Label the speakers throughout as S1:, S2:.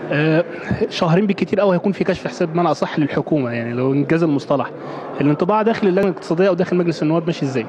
S1: آه، شهرين بالكتير قوي هيكون في كشف حساب بمعنى اصح للحكومه يعني لو انجاز المصطلح الانطباع داخل اللجنه الاقتصاديه او داخل مجلس النواب ماشي ازاي؟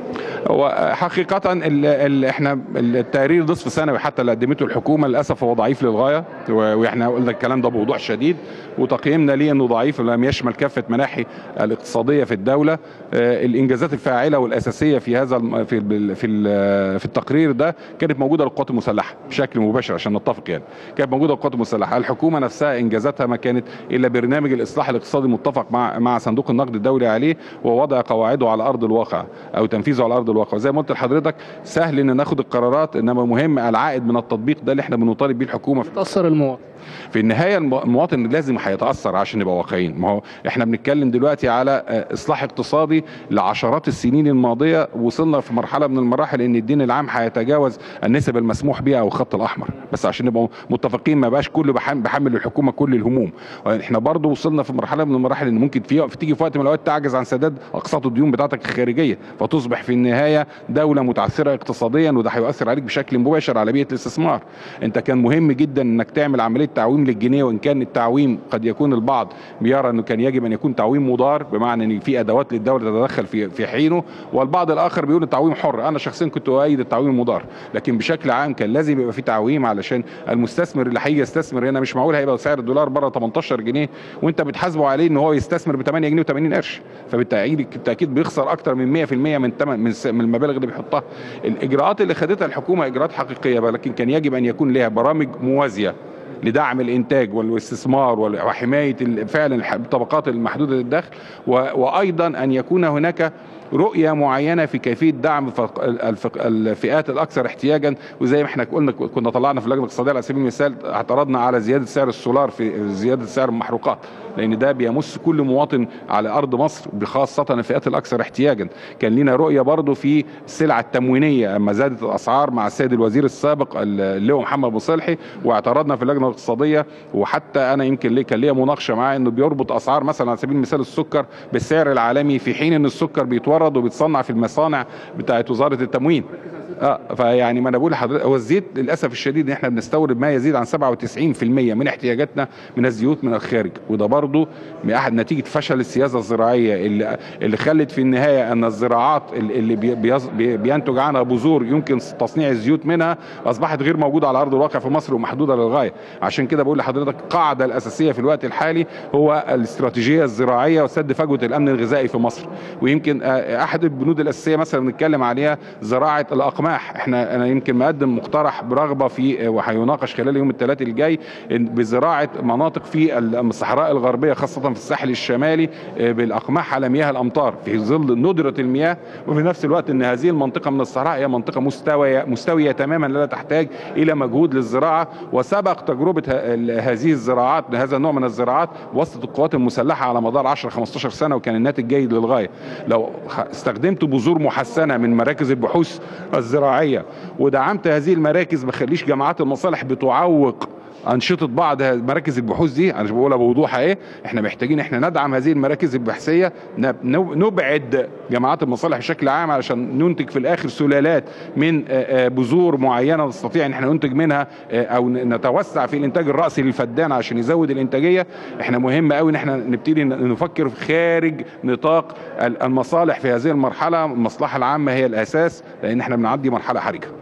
S2: هو حقيقة ال ال احنا التقرير نصف سنوي حتى اللي قدمته الحكومة للأسف هو ضعيف للغاية واحنا قلنا الكلام ده بوضوح شديد وتقييمنا ليه انه ضعيف لم يشمل كافة مناحي الاقتصادية في الدولة آه، الإنجازات الفاعلة والأساسية في هذا الم- في ال- في ال- في التقرير ده كانت موجودة للقوات المسلحة بشكل مباشر عشان نتفق يعني كانت موجودة للقوات المسلحة الحكومة نفسها إنجازاتها ما كانت إلا برنامج الإصلاح الاقتصادي المتفق مع مع صندوق النقد الدولي عليه ووضع قواعده على أرض الواقع أو تنفيذه على أرض الواقع زي ما قلت لحضرتك سهل ان ناخد القرارات انما مهم العائد من التطبيق ده اللي احنا بنطالب بيه الحكومه
S1: تاثر المواطن
S2: في النهايه الم- المواطن لازم هيتاثر عشان نبقى واقعيين ما هو احنا بنتكلم دلوقتي على آه، اصلاح اقتصادي لعشرات السنين الماضيه وصلنا في مرحله من المراحل ان الدين العام هيتجاوز النسب المسموح بها او الخط الاحمر بس عشان نبقى متفقين ما بقاش كله بحم- بحمل الحكومه كل الهموم احنا برضو وصلنا في مرحله من المراحل ان ممكن في تيجي في وقت من الاوقات تعجز عن سداد اقساط الديون بتاعتك الخارجيه فتصبح في النهايه دوله متعثره اقتصاديا وده هيؤثر عليك بشكل مباشر على بيئه الاستثمار انت كان مهم جدا انك تعمل عمليه تعويم للجنيه وان كان التعويم قد يكون البعض بيرى انه كان يجب ان يكون تعويم مضار بمعنى ان في ادوات للدوله تتدخل في في حينه والبعض الاخر بيقول التعويم حر انا شخصيا كنت اؤيد التعويم المضار لكن بشكل عام كان لازم يبقى في تعويم علشان المستثمر اللي هيجي يستثمر هنا مش معقول هيبقى سعر الدولار بره 18 جنيه وانت بتحاسبه عليه ان هو يستثمر ب 8 جنيه و80 قرش فبالتاكيد بالتاكيد بيخسر اكتر من 100% من تمن من, س- من المبالغ اللي بيحطها الاجراءات اللي خدتها الحكومه اجراءات حقيقيه ولكن كان يجب ان يكون لها برامج موازيه لدعم الانتاج والاستثمار وال- وحمايه ال- فعلا الح- الطبقات المحدوده الدخل و- وايضا ان يكون هناك رؤيه معينه في كيفيه دعم فق- الفق- الفئات الاكثر احتياجا وزي ما احنا قلنا كنا طلعنا في اللجنه الاقتصاديه على سبيل المثال اعترضنا على زياده سعر السولار في زياده سعر المحروقات لان ده بيمس كل مواطن على ارض مصر بخاصه الفئات الاكثر احتياجا كان لنا رؤيه برضو في السلع التموينيه اما زادت الاسعار مع السيد الوزير السابق اللواء محمد مصلحي واعترضنا في اللجنه الاقتصاديه وحتى انا يمكن ليه كان ليا مناقشه معاه انه بيربط اسعار مثلا على سبيل المثال السكر بالسعر العالمي في حين ان السكر بيتورد وبيتصنع في المصانع بتاعت وزاره التموين اه فيعني ما انا بقول لحضرتك هو الزيت للاسف الشديد ان احنا بنستورد ما يزيد عن 97% من احتياجاتنا من الزيوت من الخارج وده برضه من احد نتيجه فشل السياسه الزراعيه اللي اللي خلت في النهايه ان الزراعات اللي بي- بيز- بي- بينتج عنها بذور يمكن تصنيع الزيوت منها اصبحت غير موجوده على ارض الواقع في مصر ومحدوده للغايه عشان كده بقول لحضرتك القاعده الاساسيه في الوقت الحالي هو الاستراتيجيه الزراعيه وسد فجوه الامن الغذائي في مصر ويمكن آه، احد البنود الاساسيه مثلا بنتكلم عليها زراعه الاقماح احنا انا يمكن مقدم مقترح برغبه في وهيناقش خلال يوم الثلاث الجاي إن- بزراعه مناطق في الصحراء الغربيه خاصه في الساحل الشمالي آه، بالاقماح على مياه الامطار في ظل ندره المياه وفي نفس الوقت ان هذه المنطقه من الصحراء هي منطقه مستويه مستويه تماما لا تحتاج الى مجهود للزراعه وسبق تجربه ه- ال- هذه الزراعات هذا النوع من الزراعات وسط القوات المسلحه على مدار 10 15 سنه وكان الناتج جيد للغايه لو خ- استخدمت بذور محسنه من مراكز البحوث الزراعيه ودعمت هذه المراكز ما خليش جماعات المصالح بتعوق انشطه بعض ه- مراكز البحوث دي انا مش بقولها بوضوح ايه احنا محتاجين احنا ندعم هذه المراكز البحثيه نب- نب- نبعد جماعات المصالح بشكل عام علشان ننتج في الاخر سلالات من آه، آه، بذور معينه نستطيع ان احنا ننتج منها آه، او ن- نتوسع في الانتاج الراسي للفدان عشان يزود الانتاجيه احنا مهم قوي ان احنا نبتدي ن- نفكر خارج نطاق ال- المصالح في هذه المرحله المصلحه العامه هي الاساس لان احنا بنعدي مرحله حرجه